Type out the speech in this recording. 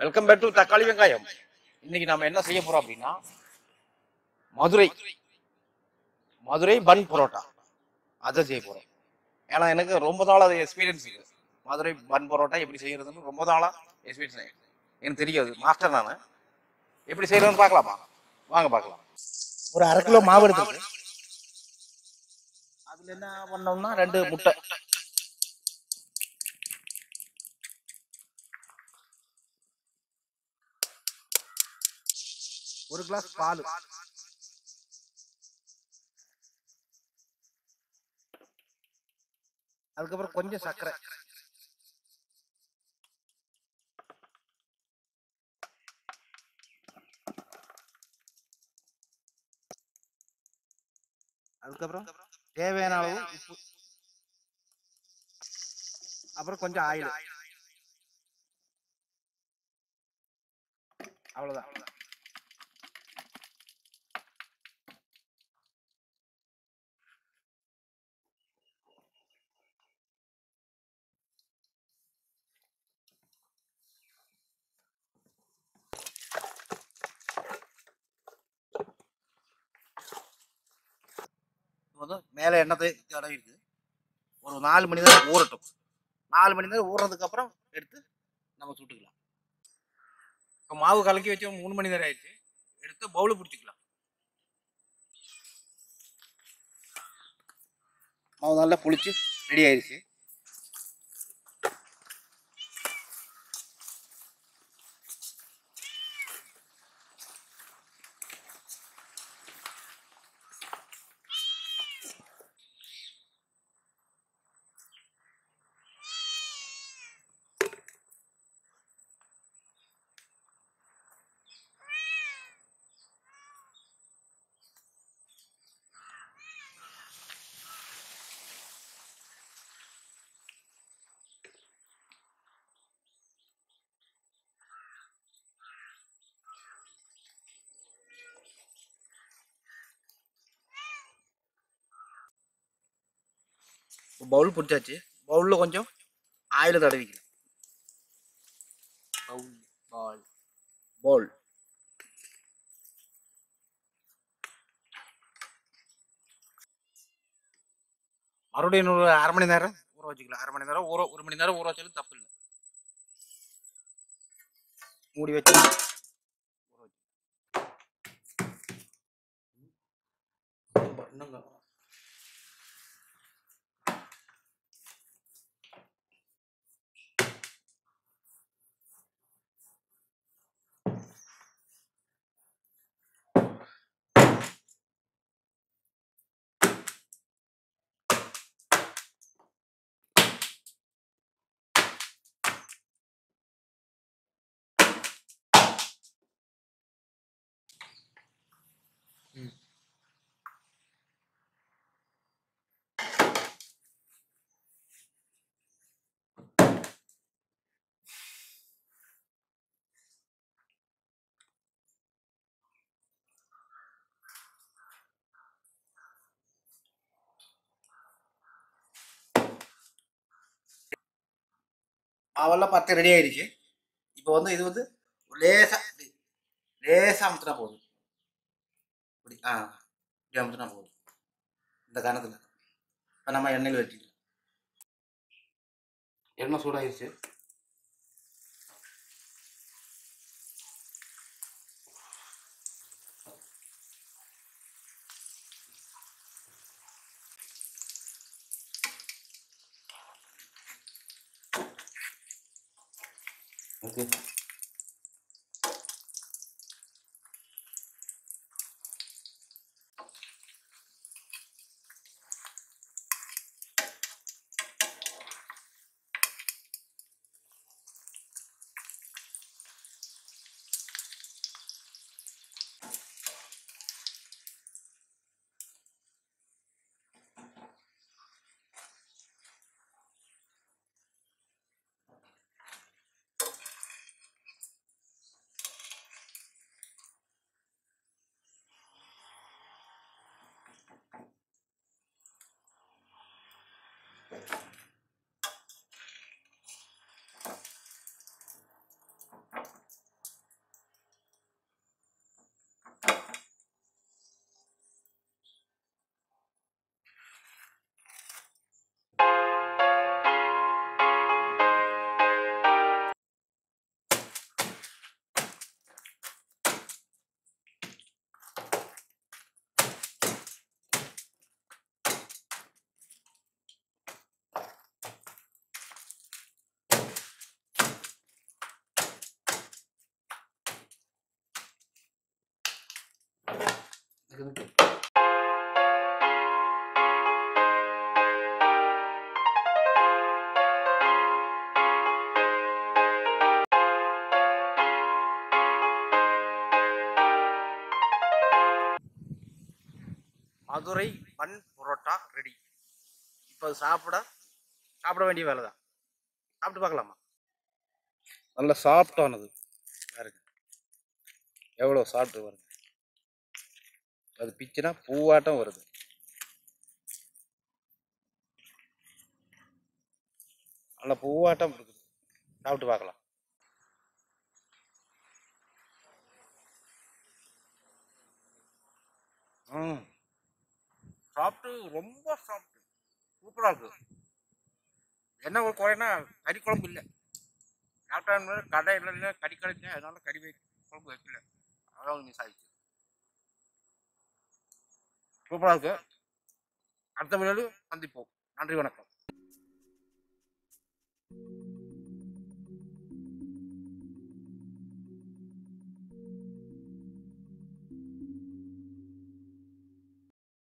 welcome back to தக்காளி வெங்காயம் இன்னைக்கு நாம என்ன செய்ய போறோம் அப்படின்னா மதுரை மதுரை பன் பரோட்டா அதை செய்ய போறோம் ஏன்னா எனக்கு ரொம்ப நாள் அது எக்ஸ்பீரியன்ஸ் இருக்கு மதுரை பன் பரோட்டா எப்படி செய்யறதுன்னு ரொம்ப நாளா எக்ஸ்பீரியன்ஸ் எனக்கு தெரியாது மாஸ்டர் நான் எப்படி செய்யறதுன்னு பார்க்கலாமா வாங்க பார்க்கலாம் ஒரு அரை கிலோ மாவு எடுத்துருக்கு அதுல என்ன பண்ணோம்னா ரெண்டு முட்டை ஒரு கிளாஸ் பால் அதுக்கப்புறம் கொஞ்சம் சர்க்கரை அதுக்கப்புறம் தேவையான அளவு உப்பு அப்புறம் கொஞ்சம் ஆயில் அவ்வளவுதான் வந்து மேலே எண்ணெய் தடவி இருக்கு ஒரு நாலு மணி நேரம் ஊறட்டும் நாலு மணி நேரம் ஊறுறதுக்கு அப்புறம் எடுத்து நம்ம சுட்டுக்கலாம் இப்போ மாவு கலக்கி வச்சு மூணு மணி நேரம் ஆயிடுச்சு எடுத்து பவுலு பிடிச்சிக்கலாம் மாவு நல்லா புளிச்சு ரெடி ஆயிடுச்சு பவுல் பிடிச்சாச்சு பவுலில் கொஞ்சம் ஆயில் தடவிக்கலாம் பவுல் பால் பவுல் மறுபடியும் இன்னொரு அரை மணி நேரம் ஊற வச்சுக்கலாம் அரை மணி நேரம் ஊற ஒரு மணி நேரம் ஊற வச்சாலும் தப்பு இல்லை மூடி வச்சு ஊற வச்சு இன்னும் மாவெல்லாம் பத்து ரெடி ஆயிடுச்சு இப்போ வந்து இது வந்து லேசா இப்படி லேசா அமுத்துனா போதும் இப்படி ஆ இப்படி அமுத்துனா போதும் இந்த கணத்தில் இப்போ நம்ம எண்ணெயில் வெட்டிக்கலாம் எண்ணெய் சூடாயிருச்சு okay Madurai bun parotta ready இப்போ அது சாப்பிட சாப்பிட வேண்டிய வேலை தான் சாப்பிட்டு பார்க்கலாமா நல்ல சாஃப்டானது பாருங்க எவ்வளோ சாப்பிட்டு வருது அது பிச்சுனா பூவாட்டம் வருது நல்ல பூவாட்டம் இருக்குது சாப்பிட்டு பார்க்கலாம் ம் சாப்பிட்டு ரொம்ப சாப்பிட்டு சூப்பராக இருக்கு என்ன ஒரு குறைனா கறி குழம்பு இல்லை சாப்பிட்டா கடை இல்லை கறி கிடைச்சேன் அதனால கறி வை குழம்பு வைக்கல அதான் மிஸ் ஆகிடுச்சு சூப்பராக இருக்கு அடுத்த வீடியோவில் சந்திப்போம் நன்றி வணக்கம்